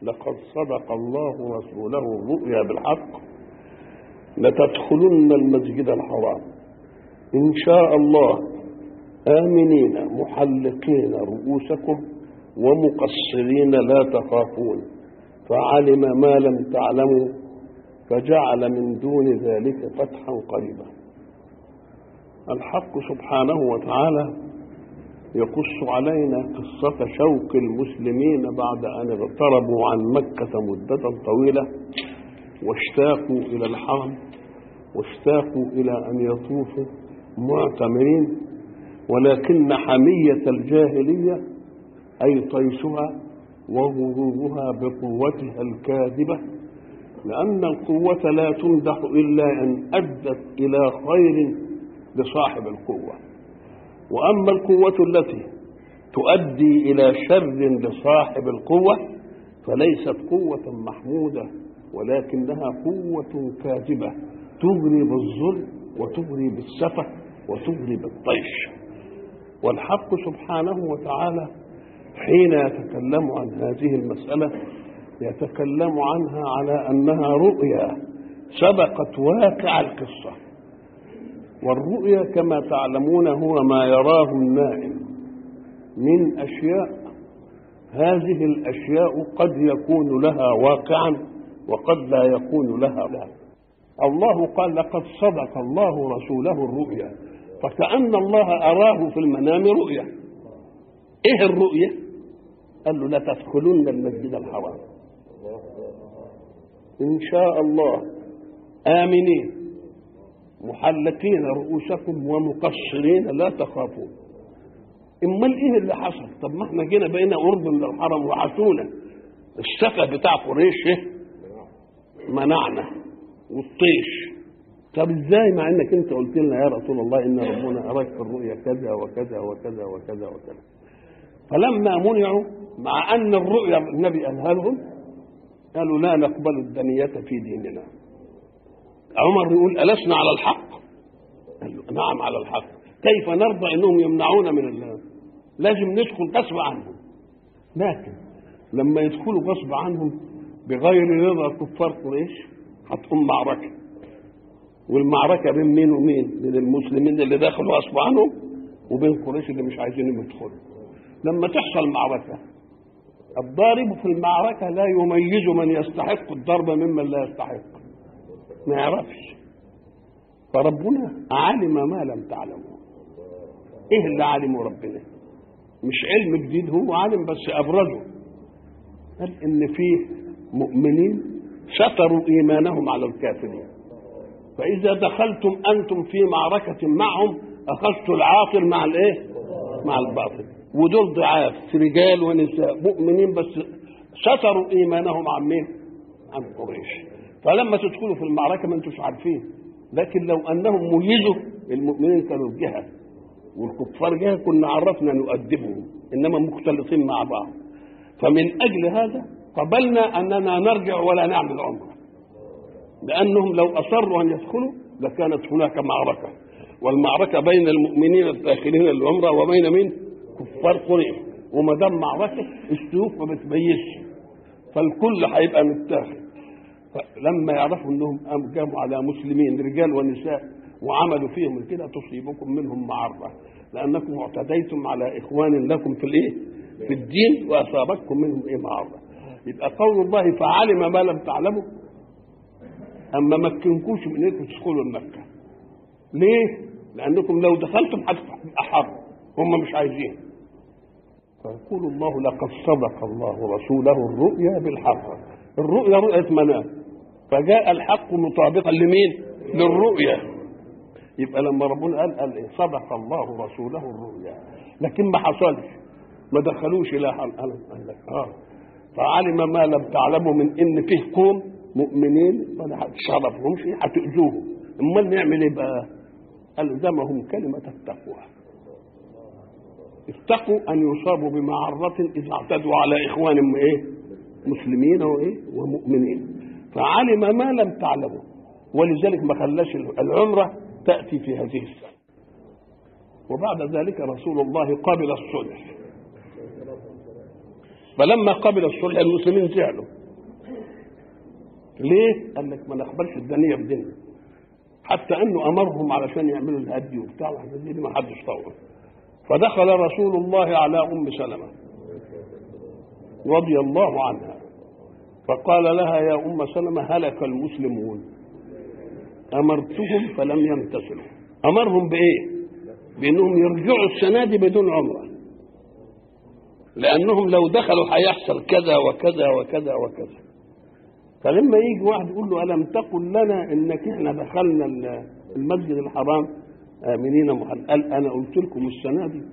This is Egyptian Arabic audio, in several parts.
لقد صدق الله رسوله الرؤيا بالحق لتدخلن المسجد الحرام إن شاء الله آمنين محلقين رؤوسكم ومقصرين لا تخافون فعلم ما لم تعلموا فجعل من دون ذلك فتحا قريبا الحق سبحانه وتعالى يقص علينا قصة شوق المسلمين بعد أن اغتربوا عن مكة مدة طويلة واشتاقوا إلى الحرم واشتاقوا إلى أن يطوفوا معتمرين ولكن حمية الجاهلية أي طيشها وغرورها بقوتها الكاذبة لأن القوة لا تمدح إلا إن أدت إلى خير لصاحب القوة وأما القوة التي تؤدي إلى شر لصاحب القوة فليست قوة محمودة ولكنها قوة كاذبة تغري بالظلم وتغري بالسفة وتغري بالطيش والحق سبحانه وتعالى حين يتكلم عن هذه المسألة يتكلم عنها على أنها رؤيا سبقت واقع القصة والرؤيا كما تعلمون هو ما يراه النائم من أشياء هذه الأشياء قد يكون لها واقعا وقد لا يكون لها لا الله قال لقد صدق الله رسوله الرؤيا فكأن الله أراه في المنام رؤيا إيه الرؤيا قال له لتدخلن المسجد الحرام إن شاء الله آمنين محلقين رؤوسكم ومقصرين لا تخافون امال ايه اللي حصل طب ما احنا جينا بقينا قرب من الحرم وعسونا السفه بتاع قريش ايه منعنا والطيش طب ازاي مع انك انت قلت لنا يا رسول الله ان ربنا اراك في الرؤيا كذا وكذا وكذا وكذا وكذا فلما منعوا مع ان الرؤيا النبي قالها لهم قالوا لا نقبل الدنية في ديننا عمر يقول ألسنا على الحق قال له نعم على الحق كيف نرضى انهم يمنعونا من الله لازم ندخل غصب عنهم لكن لما يدخلوا غصب عنهم بغير رضا كفار قريش هتقوم معركه والمعركه بين مين ومين بين المسلمين اللي دخلوا غصب عنهم وبين قريش اللي مش عايزينهم يدخلوا لما تحصل معركه الضارب في المعركه لا يميز من يستحق الضرب ممن لا يستحق ما يعرفش فربنا علم ما لم تعلموا ايه اللي علمه ربنا مش علم جديد هو عالم بس ابرزه قال ان فيه مؤمنين ستروا ايمانهم على الكافرين فاذا دخلتم انتم في معركه معهم اخذتوا العاطل مع الايه مع الباطل ودول ضعاف رجال ونساء مؤمنين بس ستروا ايمانهم عن مين عن قريش فلما تدخلوا في المعركه ما انتوش عارفين لكن لو انهم ميزوا المؤمنين كانوا جهه والكفار جهه كنا عرفنا نؤدبهم انما مختلطين مع بعض فمن اجل هذا قبلنا اننا نرجع ولا نعمل عمره لانهم لو اصروا ان يدخلوا لكانت هناك معركه والمعركه بين المؤمنين الداخلين العمره وبين مين؟ كفار قريش وما دام معركه السيوف ما بتميزش فالكل هيبقى متاخد فلما يعرفوا انهم قاموا على مسلمين رجال ونساء وعملوا فيهم كده تصيبكم منهم معرة لأنكم اعتديتم على إخوان لكم في الإيه؟ في الدين وأصابتكم منهم إيه معرة يبقى قول الله فعلم ما لم تعلموا أما مكنكوش من إنكم تدخلوا مكة ليه؟ لأنكم لو دخلتم هتبقى حرب هم مش عايزين فيقول الله لقد صدق الله رسوله الرؤيا بالحق الرؤيا رؤية منام فجاء الحق مطابقا لمين؟ للرؤيا يبقى لما ربنا قال قال ايه صدق الله رسوله الرؤيا لكن ما حصلش ما دخلوش الى قال قال لك اه فعلم ما لم تعلموا من ان فيه قوم مؤمنين فلا هتشرفهمش هتؤذوهم امال نعمل ايه بقى؟ الزمهم كلمه التقوى اتقوا ان يصابوا بمعره اذا اعتدوا على اخوان ايه؟ مسلمين وايه؟ ومؤمنين فعلم ما لم تعلموا ولذلك ما خلاش العمره تأتي في هذه السنة وبعد ذلك رسول الله قبل الصلح فلما قبل الصلح المسلمين زعلوا ليه؟ قال لك ما نقبلش الدنيا بديننا حتى انه امرهم علشان يعملوا الهدي وبتاع الحاجات دي ما حدش طول فدخل رسول الله على ام سلمه رضي الله عنها فقال لها يا ام سلمه هلك المسلمون امرتهم فلم يمتثلوا امرهم بايه؟ بانهم يرجعوا السنه دي بدون عمره لانهم لو دخلوا هيحصل كذا وكذا وكذا وكذا فلما يجي واحد يقول له الم تقل لنا انك احنا دخلنا المسجد الحرام امنين محل قال انا قلت لكم السنه دي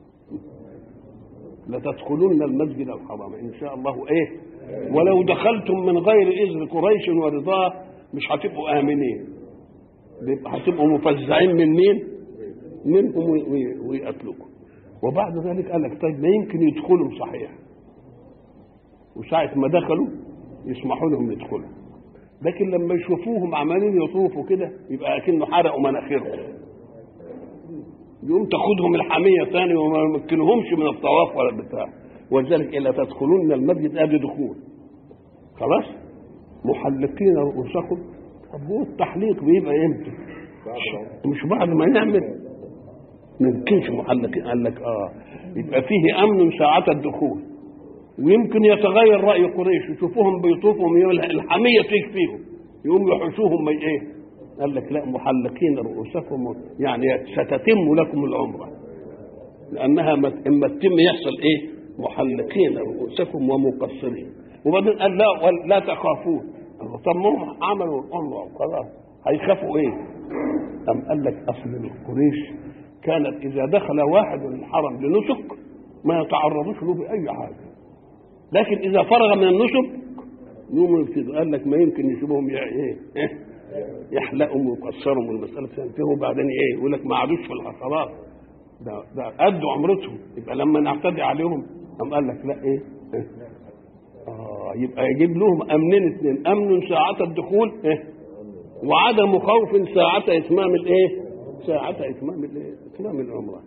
لتدخلن المسجد الحرام ان شاء الله ايه ولو دخلتم من غير اذن قريش ورضاه مش هتبقوا امنين هتبقوا مفزعين من مين منهم ويقتلوكم وبعد ذلك قال لك طيب ما يمكن يدخلوا صحيح وساعة ما دخلوا يسمحوا لهم يدخلوا لكن لما يشوفوهم عمالين يطوفوا كده يبقى اكنه حرقوا مناخيرهم يقوم تاخدهم الحميه ثاني وما يمكنهمش من الطواف ولا بتاع ولذلك الا تدخلون المسجد ادي دخول خلاص محلقين رؤوسكم طب هو التحليق بيبقى امتى؟ مش بعد ما نعمل ما يمكنش محلقين قال لك اه يبقى فيه امن ساعة الدخول ويمكن يتغير راي قريش يشوفوهم بيطوفوا الحميه تيجي فيهم يقوم يحشوهم ما ايه قال لك لا محلقين رؤوسكم يعني ستتم لكم العمره لانها اما تتم يحصل ايه محلقين رؤوسكم ومقصرين وبعدين قال لا لا تخافون طب ما هم عملوا العمره وخلاص هيخافوا ايه؟ أم قال لك اصل القريش كانت اذا دخل واحد الحرم لنسك ما يتعرضوش له باي حاجه لكن اذا فرغ من النسك يوم يبتدوا قال لك ما يمكن يسيبهم ايه إيه؟ يحلقهم ويقصرهم والمساله تنتهي وبعدين ايه يقول لك ما عادوش في الحصرات ده ده قدوا عمرتهم يبقى لما نعتدي عليهم قام قال لك لا ايه, إيه؟ اه يبقى يجيب لهم امنين اثنين امن ساعة الدخول إيه؟ وعدم خوف ساعة اتمام الايه؟ ساعة اتمام الايه؟ اتمام العمره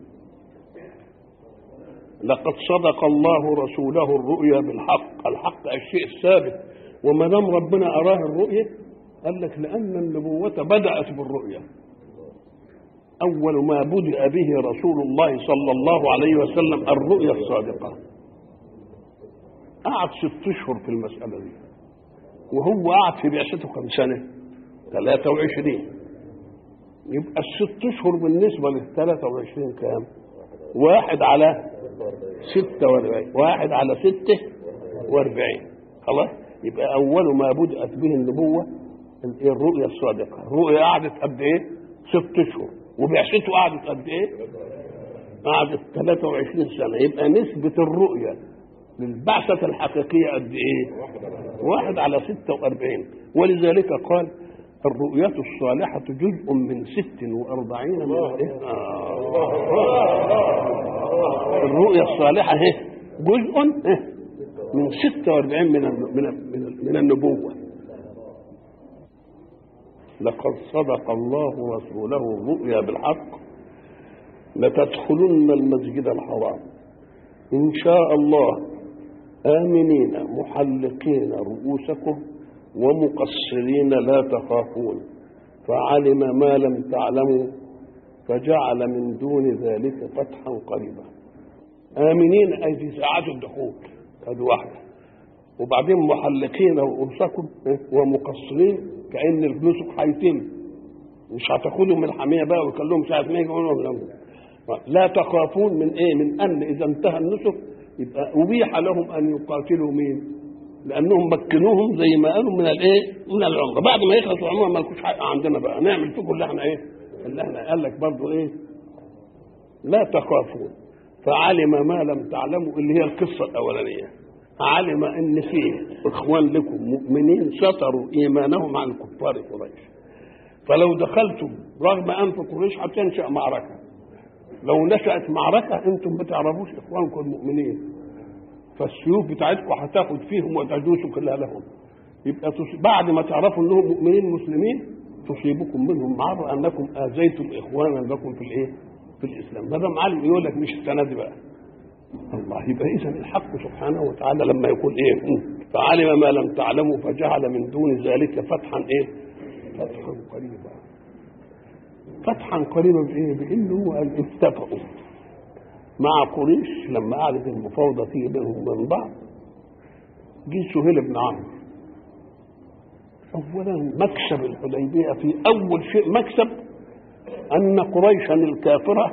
لقد صدق الله رسوله الرؤيا بالحق الحق الشيء الثابت وما دام ربنا اراه الرؤيه قال لك لان النبوه بدات بالرؤيا اول ما بدا به رسول الله صلى الله عليه وسلم الرؤيا الصادقه قعد ست اشهر في المساله دي وهو قعد في بعثته كم سنه 23 يبقى الست اشهر بالنسبه لل 23 كام واحد على ستة واربعين واحد على ستة واربعين خلاص يبقى أول ما بدأت به النبوة الرؤيا الصادقة الرؤيا قعدت قد إيه ست أشهر وبعثته قعدت قد إيه قعدت 23 سنة يبقى نسبة الرؤيا للبعثة الحقيقية قد إيه واحد على ستة وأربعين ولذلك قال الرؤية الصالحة جزء من ست وأربعين من إيه؟ آه. الرؤيا الصالحة هي جزء من 46 من من من النبوة لقد صدق الله رسوله الرؤيا بالحق لتدخلن المسجد الحرام إن شاء الله آمنين محلقين رؤوسكم ومقصرين لا تخافون فعلم ما لم تعلموا فجعل من دون ذلك فتحا قريبا آمنين أي في ساعات الدخول هذه واحدة وبعدين محلقين رؤوسكم ومقصرين كأن النسك هيتم مش هتاخدوا من الحمية بقى ويكلمهم ساعة ما يقولوا لا تخافون من ايه؟ من ان اذا انتهى النسك يبقى ابيح لهم ان يقاتلوا مين؟ لانهم مكنوهم زي ما قالوا من الايه؟ من العمره، بعد ما يخلصوا العمره ما لكوش حق عندنا بقى نعمل فيكم اللي احنا ايه؟ اللي احنا قال لك برضه ايه؟ لا تخافون فعلم ما لم تعلموا اللي هي القصه الاولانيه علم ان فيه اخوان لكم مؤمنين ستروا ايمانهم عن كفار قريش فلو دخلتم رغم انف قريش هتنشا معركه لو نشأت معركة أنتم ما تعرفوش إخوانكم المؤمنين فالسيوف بتاعتكم هتاخد فيهم وتدوسوا كلها لهم يبقى بعد ما تعرفوا أنهم مؤمنين مسلمين تصيبكم منهم معرة أنكم آذيتم إخوانا لكم في الإيه؟ في الإسلام ما دام علم يقول لك مش السنة دي بقى الله يبقى اذا الحق سبحانه وتعالى لما يقول ايه فعلم ما لم تعلموا فجعل من دون ذلك فتحا ايه فتحا قريبا فتحا قريبا بايه بانه قال اتفقوا مع قريش لما قعدت المفاوضه تيجي بينهم وبين بعض جه سهيل بن عمرو اولا مكسب الحديبيه في اول شيء مكسب ان قريشا الكافره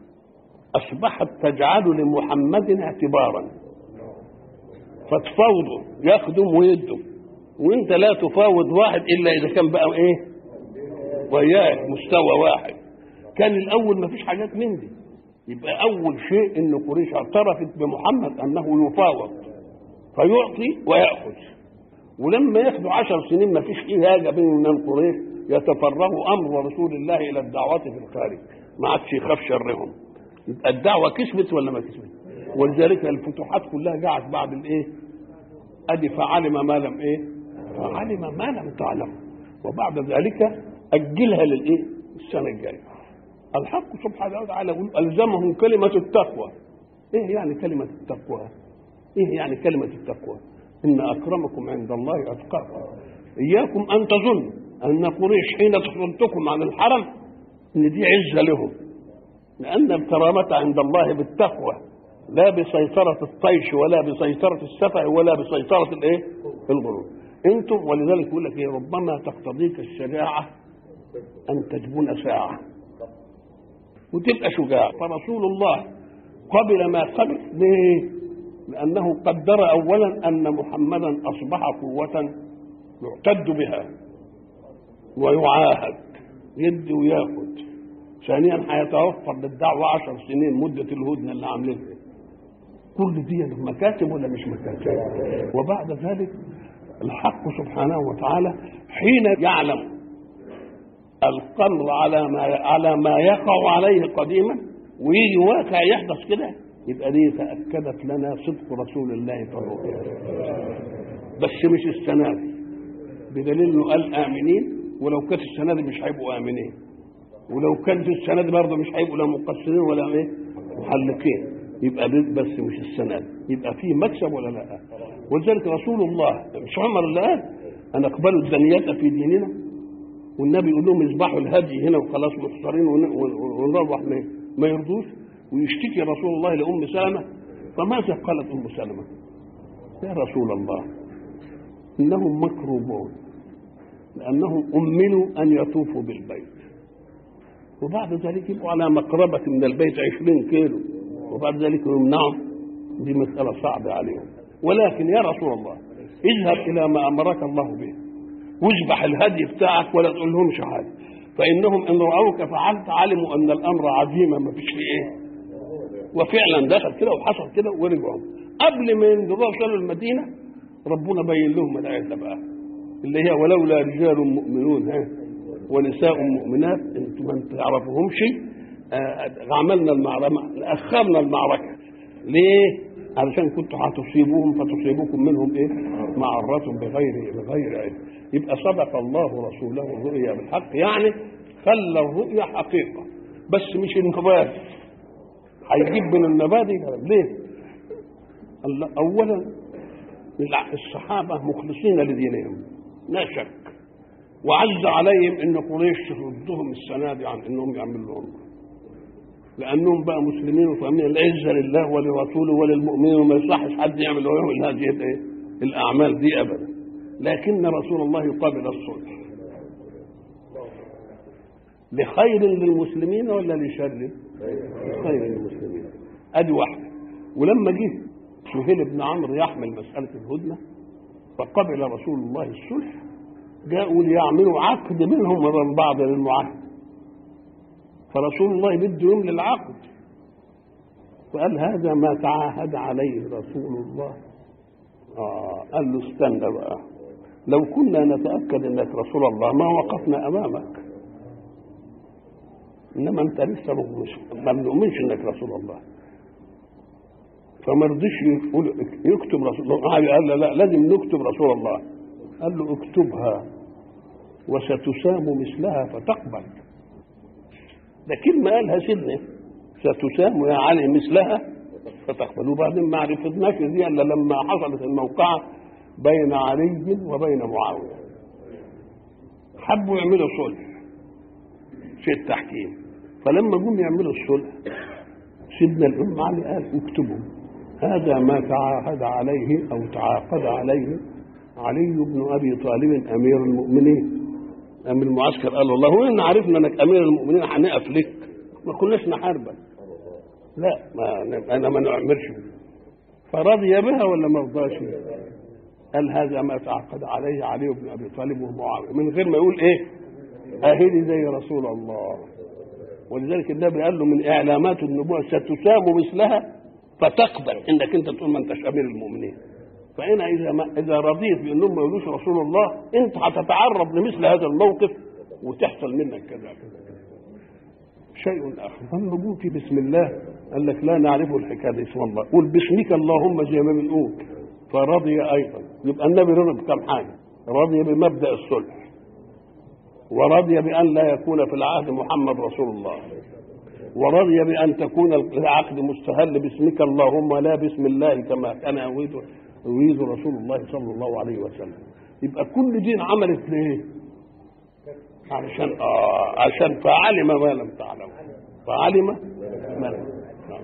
اصبحت تجعل لمحمد اعتبارا فتفاوضوا ياخدوا ويدوا وانت لا تفاوض واحد الا اذا كان بقى ايه وياك مستوى واحد كان الاول ما فيش حاجات من دي يبقى اول شيء ان قريش اعترفت بمحمد انه يفاوض فيعطي وياخذ ولما ياخدوا عشر سنين ما فيش فيه حاجه بين من قريش يتفرغوا امر رسول الله الى الدعوه في الخارج ما عادش يخاف شرهم يبقى الدعوه كسبت ولا ما كسبت ولذلك الفتوحات كلها جاءت بعد الايه ادي فعلم ما لم ايه فعلم ما لم تعلم وبعد ذلك اجلها للايه السنه الجايه الحق سبحانه وتعالى يقول الزمهم كلمه التقوى ايه يعني كلمه التقوى ايه يعني كلمه التقوى ان اكرمكم عند الله اتقاكم اياكم ان تظنوا ان قريش حين تصدتكم عن الحرم ان دي عزه لهم لان الكرامه عند الله بالتقوى لا بسيطرة الطيش ولا بسيطرة السفع ولا بسيطرة الايه؟ الغرور. انتم ولذلك يقول لك ايه ربما تقتضيك الشجاعة ان تجبن ساعة. وتبقى شجاع، فرسول الله قبل ما قبل ليه؟ لأنه قدر أولا أن محمدا أصبح قوة يعتد بها ويعاهد يدي وياخد ثانيا هيتوفر للدعوة عشر سنين مدة الهدنة اللي عاملينها كل دي مكاتب ولا مش مكاتب وبعد ذلك الحق سبحانه وتعالى حين يعلم القمر على ما على ما يقع عليه قديما ويجي واقع يحدث كده يبقى دي تأكدت لنا صدق رسول الله في الرؤيا بس مش السنة دي بدليل انه قال آمنين ولو كانت السنة دي مش هيبقوا آمنين ولو كانت السنة دي برضه مش هيبقوا لا مقصرين ولا ايه محلقين يبقى بس مش السنة دي يبقى فيه مكسب ولا لا ولذلك رسول الله مش عمر اللي قال أن اقبلوا الدنيات في ديننا والنبي يقول لهم اذبحوا الهدي هنا وخلاص محصرين ونروح ما يرضوش ويشتكي رسول الله لأم سلمة فماذا قالت أم سلمة يا رسول الله إنهم مكروبون لأنهم أمنوا أن يطوفوا بالبيت وبعد ذلك يبقوا على مقربة من البيت عشرين كيلو وبعد ذلك يمنعوا دي مسألة صعبة عليهم ولكن يا رسول الله اذهب إلى ما أمرك الله به واذبح الهدي بتاعك ولا تقول لهمش حاجة فإنهم إن رأوك فعلت علموا أن الأمر عزيمة ما فيش فيه إيه وفعلا دخل كده وحصل كده ورجعوا قبل ما ينزلوا وصلوا المدينة ربنا بين لهم الآية بقى اللي هي ولولا رجال مؤمنون ها ونساء مؤمنات انتم ما تعرفوهمش آه عملنا المعركة أخرنا المعركة ليه؟ علشان كنتوا هتصيبوهم فتصيبكم منهم ايه؟ معرة بغير بغير علم يبقى صدق الله رسوله الرؤيا بالحق يعني خلى الرؤيا حقيقة بس مش النبات هيجيب من النبات ليه؟ أولا الصحابة مخلصين لدينهم لا شك وعز عليهم ان قريش تردهم السنه دي عن انهم يعملوا لهم لانهم بقى مسلمين وفاهمين العزه لله ولرسوله وللمؤمنين وما يصحش حد يعمل ويعمل هذه الايه؟ الاعمال دي ابدا لكن رسول الله يقابل الصلح لخير للمسلمين ولا لشر؟ خير للمسلمين ادي واحده ولما جه سهيل بن عمرو يحمل مساله الهدنه فقبل رسول الله الصلح جاءوا ليعملوا عقد منهم وبين بعض للمعاهد فرسول الله بده يملي العقد فقال هذا ما تعاهد عليه رسول الله آه قال له استنى بقى لو كنا نتأكد انك رسول الله ما وقفنا امامك انما انت لسه ما بنؤمنش انك رسول الله فما رضيش يقول يكتب رسول الله قال لا, لا لازم نكتب رسول الله قال له اكتبها وستسام مثلها فتقبل ده كلمة قالها سيدنا ستسام يا علي مثلها فتقبل وبعدين ما عرفناش دي الا لما حصلت الموقعه بين علي وبين معاويه حبوا يعملوا صلح في التحكيم فلما جم يعملوا الصلح سيدنا الام علي قال اكتبوا هذا ما تعاهد عليه او تعاقد عليه علي بن ابي طالب امير المؤمنين امير المعسكر قال والله وين عرفنا انك امير المؤمنين هنقف لك ما كناش نحاربك لا ما انا ما نعمرش فرضي بها ولا ما رضاش قال هذا ما تعقد عليه علي بن ابي طالب ومعاويه من غير ما يقول ايه اهلي زي رسول الله ولذلك النبي قال له من اعلامات النبوه ستسام مثلها فتقبل انك انت تقول ما انتش امير المؤمنين فانا اذا ما اذا رضيت بانهم ما يقولوش رسول الله انت هتتعرض لمثل هذا الموقف وتحصل منك كذا كذا شيء اخر فالنبوة بسم الله قال لك لا نعرف الحكايه دي اسم الله قول باسمك اللهم زي ما بنقول فرضي ايضا يبقى النبي رضي بكم حاجه رضي بمبدا الصلح ورضي بان لا يكون في العهد محمد رسول الله ورضي بان تكون العقد مستهل باسمك اللهم لا باسم الله كما كان يريد يريد رسول الله صلى الله عليه وسلم يبقى كل دين عملت ليه؟ علشان آه عشان فعلم ما لم تعلم فعلم ما لم نعم.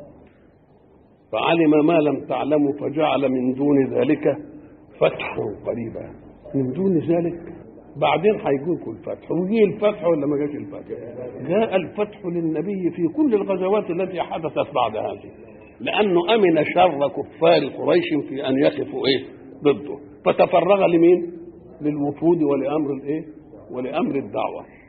فعلم ما لم تعلموا فجعل من دون ذلك فتحا قريبا من دون ذلك بعدين هيجيكم الفتح وجي الفتح ولا ما جاش الفتح جاء الفتح للنبي في كل الغزوات التي حدثت بعد هذه لانه امن شر كفار قريش في ان يقفوا ايه ضده فتفرغ لمين للوفود ولامر الايه ولامر الدعوه